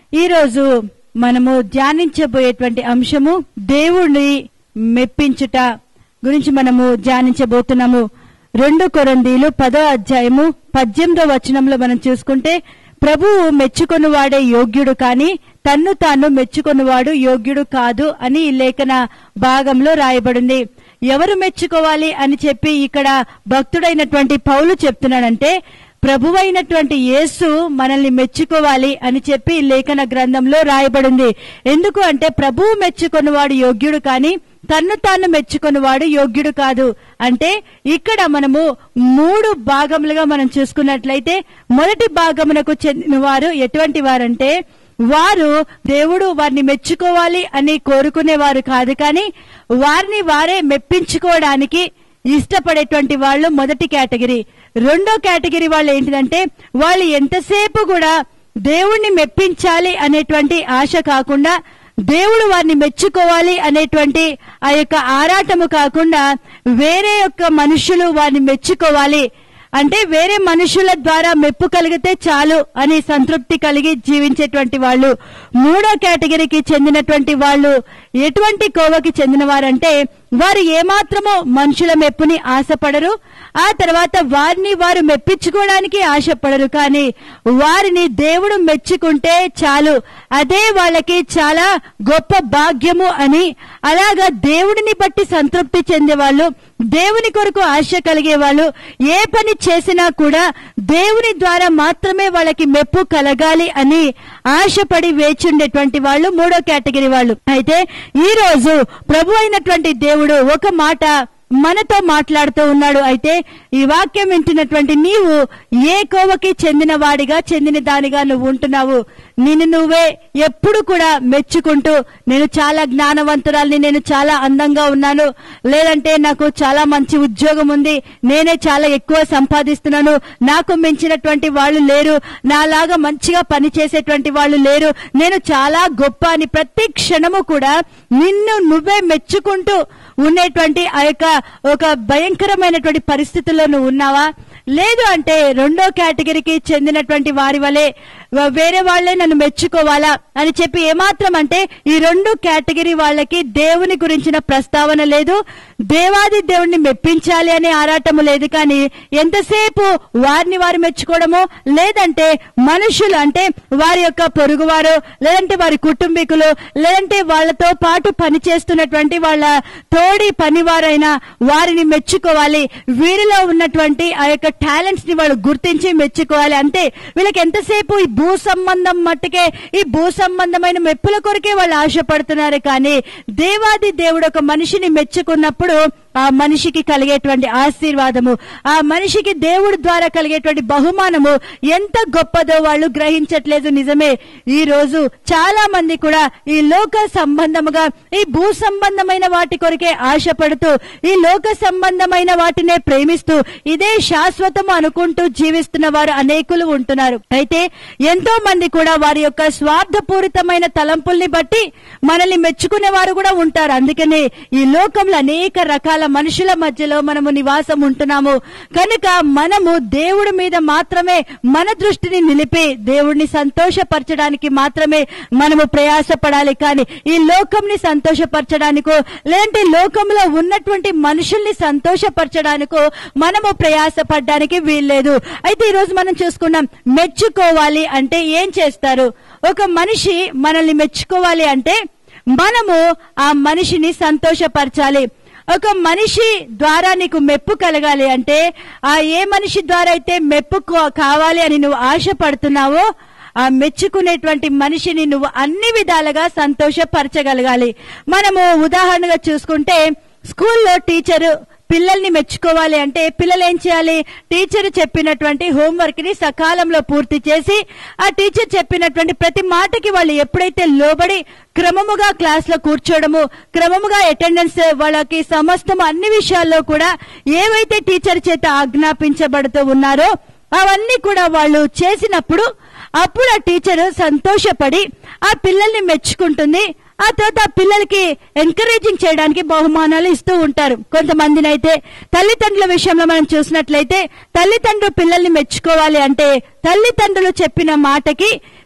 ఈ రోజు మనము ధ్యానించబోయేటువంటి అంశము దేవుణ్ణి మెప్పించుట గురించి మనము ధ్యానించబోతున్నాము రెండు కొరందీలు పదో అధ్యాయము పద్దెనిమిదో వచనంలో మనం చూసుకుంటే ప్రభువు మెచ్చుకొనువాడే యోగ్యుడు కాని తన్ను తాను మెచ్చుకొనువాడు యోగ్యుడు కాదు అని ఈ లేఖన భాగంలో రాయబడింది ఎవరు మెచ్చుకోవాలి అని చెప్పి ఇక్కడ భక్తుడైనటువంటి పౌలు చెప్తున్నాడంటే ప్రభువైనటువంటి యేసు మనల్ని మెచ్చుకోవాలి అని చెప్పి ఈ లేఖన గ్రంథంలో రాయబడింది ఎందుకు అంటే ప్రభువు మెచ్చుకొనివాడు యోగ్యుడు కానీ తన్ను తాను మెచ్చుకొనివాడు యోగ్యుడు కాదు అంటే ఇక్కడ మనము మూడు భాగములుగా మనం చూసుకున్నట్లయితే మొదటి భాగమునకు చెందిన వారు ఎటువంటి వారంటే వారు దేవుడు వారిని మెచ్చుకోవాలి అని కోరుకునేవారు కాదు కానీ వారిని వారే మెప్పించుకోవడానికి ఇష్టపడేటువంటి వాళ్ళు మొదటి కేటగిరీ రెండో కేటగిరీ వాళ్ళు ఏంటిదంటే వాళ్ళు ఎంతసేపు కూడా దేవుణ్ణి మెప్పించాలి అనేటువంటి ఆశ కాకుండా దేవుడు వారిని మెచ్చుకోవాలి అనేటువంటి ఆ యొక్క ఆరాటము కాకుండా వేరే యొక్క మనుషులు వారిని మెచ్చుకోవాలి అంటే వేరే మనుషుల ద్వారా మెప్పు కలిగితే చాలు అని సంతృప్తి కలిగి జీవించేటువంటి వాళ్ళు మూడో కేటగిరీకి చెందినటువంటి వాళ్ళు ఎటువంటి కోవకి చెందిన వారంటే వారు ఏమాత్రమో మనుషుల మెప్పుని ఆశపడరు ఆ తర్వాత వారిని వారు మెప్పించుకోవడానికి ఆశపడరు కానీ వారిని దేవుడు మెచ్చుకుంటే చాలు అదే వాళ్ళకి చాలా గొప్ప భాగ్యము అని అలాగా దేవుడిని బట్టి సంతృప్తి చెందేవాళ్ళు దేవుని కొరకు ఆశ కలిగే వాళ్ళు ఏ పని చేసినా కూడా దేవుని ద్వారా మాత్రమే వాళ్ళకి మెప్పు కలగాలి అని ఆశపడి వేచుండేటువంటి వాళ్ళు మూడో కేటగిరీ వాళ్ళు అయితే ఈ రోజు ప్రభు అయినటువంటి దేవుడు ఒక మాట మనతో మాట్లాడుతూ ఉన్నాడు అయితే ఈ వాక్యం వింటున్నటువంటి నీవు ఏ కోవకి చెందిన వాడిగా చెందిన దానిగా నువ్వు ఉంటున్నావు నిన్ను నువ్వే ఎప్పుడు కూడా మెచ్చుకుంటూ నేను చాలా జ్ఞానవంతురాల్ని నేను చాలా అందంగా ఉన్నాను లేదంటే నాకు చాలా మంచి ఉద్యోగం ఉంది నేనే చాలా ఎక్కువ సంపాదిస్తున్నాను నాకు మించినటువంటి వాళ్ళు లేరు నాలాగా మంచిగా పని చేసేటువంటి వాళ్ళు లేరు నేను చాలా గొప్ప అని ప్రతి క్షణము కూడా నిన్ను నువ్వే మెచ్చుకుంటూ ఉండేటువంటి ఆ యొక్క ఒక భయంకరమైనటువంటి పరిస్థితుల్లో నువ్వు ఉన్నావా లేదు అంటే రెండో కేటగిరీకి చెందినటువంటి వారి వలె వ- వేరే వాళ్ళే నన్ను మెచ్చుకోవాలా అని చెప్పి ఏమాత్రం అంటే ఈ రెండు కేటగిరీ వాళ్ళకి దేవుని గురించిన ప్రస్తావన లేదు దేవాది దేవుణ్ణి మెప్పించాలి అనే ఆరాటము లేదు కానీ ఎంతసేపు వారిని వారు మెచ్చుకోవడమో లేదంటే మనుషులు అంటే వారి యొక్క పొరుగువారు లేదంటే వారి కుటుంబీకులు లేదంటే వాళ్ళతో పాటు పని చేస్తున్నటువంటి వాళ్ళ తోడి పనివారైన వారిని మెచ్చుకోవాలి వీరిలో ఉన్నటువంటి ఆ యొక్క టాలెంట్స్ ని వాళ్ళు గుర్తించి మెచ్చుకోవాలి అంతే వీళ్ళకి ఎంతసేపు ఈ భూ సంబంధం మట్టుకే ఈ భూ సంబంధమైన మెప్పుల కొరకే వాళ్ళు ఆశపడుతున్నారు కానీ దేవాది దేవుడు ఒక మనిషిని మెచ్చుకున్నప్పుడు ఆ మనిషికి కలిగేటువంటి ఆశీర్వాదము ఆ మనిషికి దేవుడి ద్వారా కలిగేటువంటి బహుమానము ఎంత గొప్పదో వాళ్ళు గ్రహించట్లేదు నిజమే ఈ రోజు చాలా మంది కూడా ఈ లోక సంబంధముగా ఈ భూ సంబంధమైన వాటి కొరకే ఆశపడుతూ ఈ లోక సంబంధమైన వాటినే ప్రేమిస్తూ ఇదే శాశ్వతము అనుకుంటూ జీవిస్తున్న వారు అనేకులు ఉంటున్నారు అయితే ఎంతో మంది కూడా వారి యొక్క స్వార్థపూరితమైన తలంపుల్ని బట్టి మనల్ని మెచ్చుకునే వారు కూడా ఉంటారు అందుకనే ఈ లోకంలో అనేక రకాల మనుషుల మధ్యలో మనము నివాసం ఉంటున్నాము కనుక మనము దేవుడి మీద మాత్రమే మన దృష్టిని నిలిపి దేవుడిని సంతోషపరచడానికి మాత్రమే మనము ప్రయాసపడాలి కానీ ఈ లోకంని సంతోషపరచడానికో లేదంటే లోకంలో ఉన్నటువంటి మనుషుల్ని సంతోషపరచడానికో మనము ప్రయాసపడడానికి వీల్లేదు అయితే ఈ రోజు మనం చూసుకున్నాం మెచ్చుకోవాలి అంటే ఏం చేస్తారు ఒక మనిషి మనల్ని మెచ్చుకోవాలి అంటే మనము ఆ మనిషిని సంతోషపరచాలి ఒక మనిషి ద్వారా నీకు మెప్పు కలగాలి అంటే ఆ ఏ మనిషి ద్వారా అయితే మెప్పు కో- కావాలి అని నువ్వు ఆశపడుతున్నావో ఆ మెచ్చుకునేటువంటి మనిషిని నువ్వు అన్ని విధాలుగా సంతోషపరచగలగాలి మనము ఉదాహరణగా చూసుకుంటే స్కూల్లో టీచరు పిల్లల్ని మెచ్చుకోవాలి అంటే పిల్లలు ఏం చేయాలి టీచర్ చెప్పినటువంటి హోంవర్క్ ని సకాలంలో పూర్తి చేసి ఆ టీచర్ చెప్పినటువంటి ప్రతి మాటకి వాళ్ళు ఎప్పుడైతే లోబడి క్రమముగా క్లాస్ లో కూర్చోవడము క్రమముగా అటెండెన్స్ వాళ్ళకి సమస్తం అన్ని విషయాల్లో కూడా ఏవైతే టీచర్ చేత ఆజ్ఞాపించబడుతూ ఉన్నారో అవన్నీ కూడా వాళ్ళు చేసినప్పుడు అప్పుడు ఆ టీచర్ సంతోషపడి ఆ పిల్లల్ని మెచ్చుకుంటుంది ఆ తర్వాత ఆ పిల్లలకి ఎంకరేజింగ్ చేయడానికి బహుమానాలు ఇస్తూ ఉంటారు కొంతమందిని అయితే తల్లిదండ్రుల విషయంలో మనం చూసినట్లయితే తల్లిదండ్రులు పిల్లల్ని మెచ్చుకోవాలి అంటే తల్లిదండ్రులు చెప్పిన మాటకి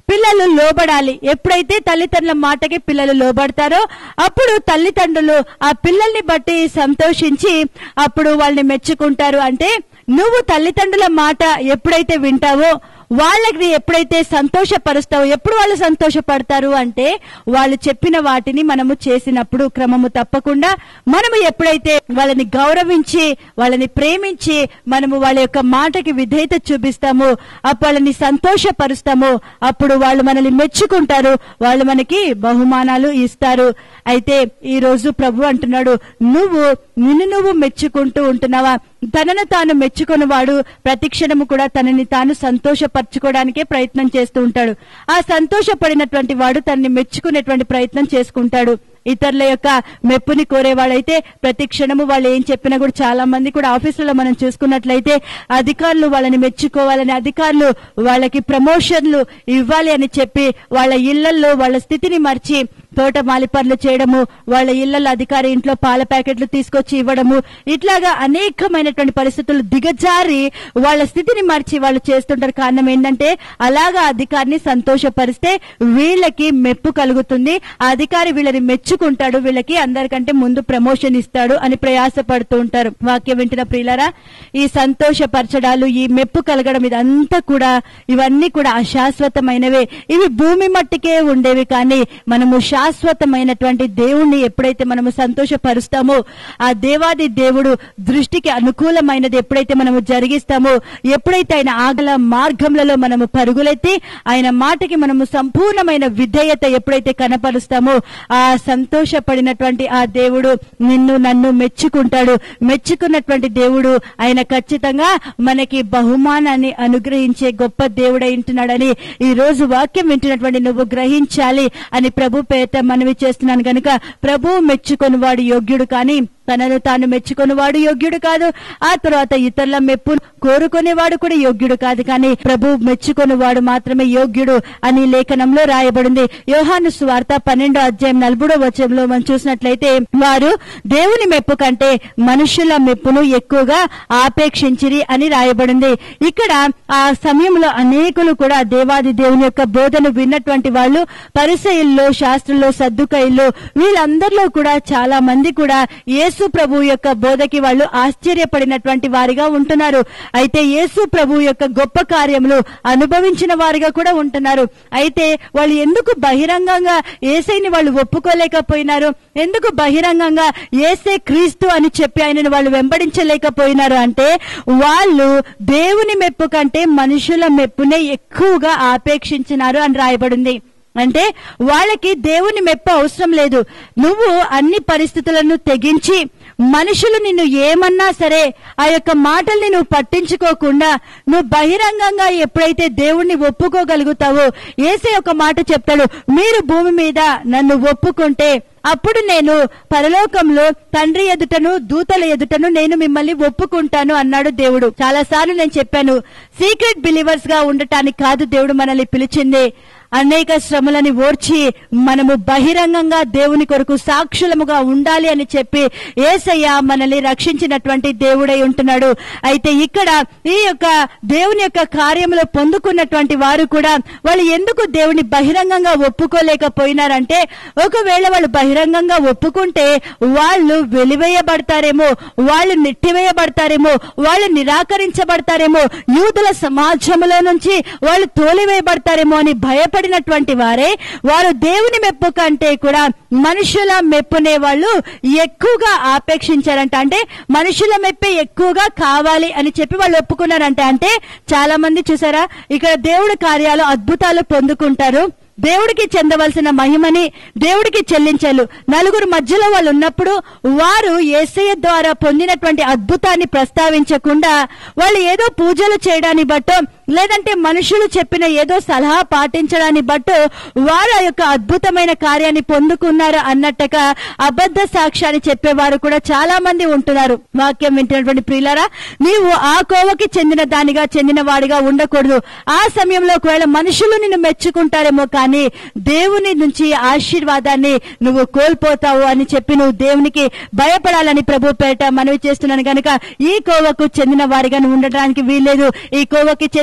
పిల్లలు లోబడాలి ఎప్పుడైతే తల్లిదండ్రుల మాటకి పిల్లలు లోబడతారో అప్పుడు తల్లిదండ్రులు ఆ పిల్లల్ని బట్టి సంతోషించి అప్పుడు వాళ్ళని మెచ్చుకుంటారు అంటే నువ్వు తల్లిదండ్రుల మాట ఎప్పుడైతే వింటావో వాళ్ళకి ఎప్పుడైతే సంతోషపరుస్తావో ఎప్పుడు వాళ్ళు సంతోషపడతారు అంటే వాళ్ళు చెప్పిన వాటిని మనము చేసినప్పుడు క్రమము తప్పకుండా మనము ఎప్పుడైతే వాళ్ళని గౌరవించి వాళ్ళని ప్రేమించి మనము వాళ్ళ యొక్క మాటకి విధేయత చూపిస్తామో అప్పుడు వాళ్ళని సంతోషపరుస్తామో అప్పుడు వాళ్ళు మనల్ని మెచ్చుకుంటారు వాళ్ళు మనకి బహుమానాలు ఇస్తారు అయితే ఈ రోజు ప్రభు అంటున్నాడు నువ్వు నిన్ను నువ్వు మెచ్చుకుంటూ ఉంటున్నావా తనను తాను మెచ్చుకున్నవాడు ప్రతి క్షణము కూడా తనని తాను సంతోషపరచుకోవడానికే ప్రయత్నం చేస్తూ ఉంటాడు ఆ సంతోషపడినటువంటి వాడు తనని మెచ్చుకునేటువంటి ప్రయత్నం చేసుకుంటాడు ఇతరుల యొక్క మెప్పుని కోరేవాడైతే ప్రతి క్షణము వాళ్ళు ఏం చెప్పినా కూడా చాలా మంది కూడా ఆఫీసులో మనం చూసుకున్నట్లయితే అధికారులు వాళ్ళని మెచ్చుకోవాలని అధికారులు వాళ్ళకి ప్రమోషన్లు ఇవ్వాలి అని చెప్పి వాళ్ళ ఇళ్లలో వాళ్ళ స్థితిని మర్చి తోట మాలిపర్లు చేయడము వాళ్ళ ఇళ్లలో అధికారి ఇంట్లో పాల ప్యాకెట్లు తీసుకొచ్చి ఇవ్వడము ఇట్లాగా అనేకమైనటువంటి పరిస్థితులు దిగజారి వాళ్ళ స్థితిని మార్చి వాళ్ళు చేస్తుంటారు కారణం ఏంటంటే అలాగా అధికారిని సంతోషపరిస్తే వీళ్ళకి మెప్పు కలుగుతుంది ఆ అధికారి వీళ్ళని మెచ్చుకుంటాడు వీళ్ళకి అందరికంటే ముందు ప్రమోషన్ ఇస్తాడు అని ప్రయాసపడుతూ ఉంటారు వాక్యం వింటున్న ప్రియులరా ఈ సంతోషపరచడాలు ఈ మెప్పు కలగడం ఇదంతా కూడా ఇవన్నీ కూడా అశాశ్వతమైనవే ఇవి భూమి మట్టికే ఉండేవి కానీ మనము శాశ్వతమైనటువంటి దేవుణ్ణి ఎప్పుడైతే మనము సంతోషపరుస్తామో ఆ దేవాది దేవుడు దృష్టికి అనుకూలమైనది ఎప్పుడైతే మనము జరిగిస్తామో ఎప్పుడైతే ఆయన ఆగల మార్గములలో మనము పరుగులెత్తి ఆయన మాటకి మనము సంపూర్ణమైన విధేయత ఎప్పుడైతే కనపరుస్తామో ఆ సంతోషపడినటువంటి ఆ దేవుడు నిన్ను నన్ను మెచ్చుకుంటాడు మెచ్చుకున్నటువంటి దేవుడు ఆయన ఖచ్చితంగా మనకి బహుమానాన్ని అనుగ్రహించే గొప్ప దేవుడై ఉంటున్నాడని ఈ రోజు వాక్యం వింటున్నటువంటి నువ్వు గ్రహించాలి అని ప్రభు పేట మనవి చేస్తున్నాను గనుక ప్రభు మెచ్చుకొని వాడు యోగ్యుడు కానీ తనను తాను మెచ్చుకునేవాడు యోగ్యుడు కాదు ఆ తర్వాత ఇతరుల మెప్పు కోరుకునేవాడు కూడా యోగ్యుడు కాదు కానీ ప్రభు మెచ్చుకునేవాడు మాత్రమే యోగ్యుడు అని లేఖనంలో రాయబడింది యోహాను స్వార్త పన్నెండో అధ్యాయం నలుగుడో వచనంలో మనం చూసినట్లయితే వారు దేవుని మెప్పు కంటే మనుషుల మెప్పును ఎక్కువగా ఆపేక్షించిరి అని రాయబడింది ఇక్కడ ఆ సమయంలో అనేకులు కూడా దేవాది దేవుని యొక్క బోధను విన్నటువంటి వాళ్ళు పరిసయుల్లో శాస్త్రుల్లో సద్దుకైల్లో వీళ్ళందరిలో కూడా చాలా మంది కూడా యేసు ప్రభు యొక్క బోధకి వాళ్ళు ఆశ్చర్యపడినటువంటి వారిగా ఉంటున్నారు అయితే యేసు ప్రభు యొక్క గొప్ప కార్యములు అనుభవించిన వారిగా కూడా ఉంటున్నారు అయితే వాళ్ళు ఎందుకు బహిరంగంగా ఏసైని వాళ్ళు ఒప్పుకోలేకపోయినారు ఎందుకు బహిరంగంగా ఏసే క్రీస్తు అని చెప్పి ఆయనను వాళ్ళు వెంబడించలేకపోయినారు అంటే వాళ్ళు దేవుని మెప్పు కంటే మనుషుల మెప్పునే ఎక్కువగా ఆపేక్షించినారు అని రాయబడింది అంటే వాళ్ళకి దేవుని మెప్పు అవసరం లేదు నువ్వు అన్ని పరిస్థితులను తెగించి మనుషులు నిన్ను ఏమన్నా సరే ఆ యొక్క మాటల్ని నువ్వు పట్టించుకోకుండా నువ్వు బహిరంగంగా ఎప్పుడైతే దేవుణ్ణి ఒప్పుకోగలుగుతావో ఏసే ఒక మాట చెప్తాడు మీరు భూమి మీద నన్ను ఒప్పుకుంటే అప్పుడు నేను పరలోకంలో తండ్రి ఎదుటను దూతల ఎదుటను నేను మిమ్మల్ని ఒప్పుకుంటాను అన్నాడు దేవుడు చాలా సార్లు నేను చెప్పాను సీక్రెట్ బిలీవర్స్ గా ఉండటానికి కాదు దేవుడు మనల్ని పిలిచింది అనేక శ్రమలని ఓర్చి మనము బహిరంగంగా దేవుని కొరకు సాక్షులముగా ఉండాలి అని చెప్పి ఏసయ్య మనల్ని రక్షించినటువంటి దేవుడై ఉంటున్నాడు అయితే ఇక్కడ ఈ యొక్క దేవుని యొక్క కార్యములో పొందుకున్నటువంటి వారు కూడా వాళ్ళు ఎందుకు దేవుని బహిరంగంగా ఒప్పుకోలేకపోయినారంటే ఒకవేళ వాళ్ళు బహిరంగంగా ఒప్పుకుంటే వాళ్ళు వెలివేయబడతారేమో వాళ్ళు నెట్టివేయబడతారేమో వాళ్ళు నిరాకరించబడతారేమో యూదుల సమాజంలో నుంచి వాళ్ళు తోలివేయబడతారేమో అని భయపడినటువంటి వారే వారు దేవుని మెప్పు కంటే కూడా మనుషుల మెప్పునే వాళ్ళు ఎక్కువగా ఆపేక్షించారంట అంటే మనుషుల మెప్పే ఎక్కువగా కావాలి అని చెప్పి వాళ్ళు ఒప్పుకున్నారంట అంటే చాలా మంది చూసారా ఇక్కడ దేవుడి కార్యాలు అద్భుతాలు పొందుకుంటారు దేవుడికి చెందవలసిన మహిమని దేవుడికి చెల్లించారు నలుగురు మధ్యలో వాళ్ళు ఉన్నప్పుడు వారు ఏసయ్య ద్వారా పొందినటువంటి అద్భుతాన్ని ప్రస్తావించకుండా వాళ్ళు ఏదో పూజలు చేయడాన్ని బట్టో లేదంటే మనుషులు చెప్పిన ఏదో సలహా పాటించడాన్ని బట్టో వారు ఆ యొక్క అద్భుతమైన కార్యాన్ని పొందుకున్నారు అన్నట్టుగా అబద్ధ సాక్ష్యాన్ని చెప్పేవారు కూడా చాలా మంది ఉంటున్నారు వాక్యం వింటున్నటువంటి ప్రియులారా నీవు ఆ కోవకి చెందిన దానిగా చెందిన వాడిగా ఉండకూడదు ఆ సమయంలో ఒకవేళ మనుషులు నిన్ను మెచ్చుకుంటారేమో కానీ దేవుని నుంచి ఆశీర్వాదాన్ని నువ్వు కోల్పోతావు అని చెప్పి నువ్వు దేవునికి భయపడాలని ప్రభు పేట మనవి చేస్తున్నాను గనుక ఈ కోవకు చెందిన వారిగా నువ్వు ఉండడానికి వీల్లేదు ఈ కోవకి చెందిన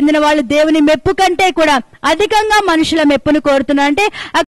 పొందిన వాళ్ళు దేవుని మెప్పు కంటే కూడా అధికంగా మనుషుల మెప్పును కోరుతున్నారు అంటే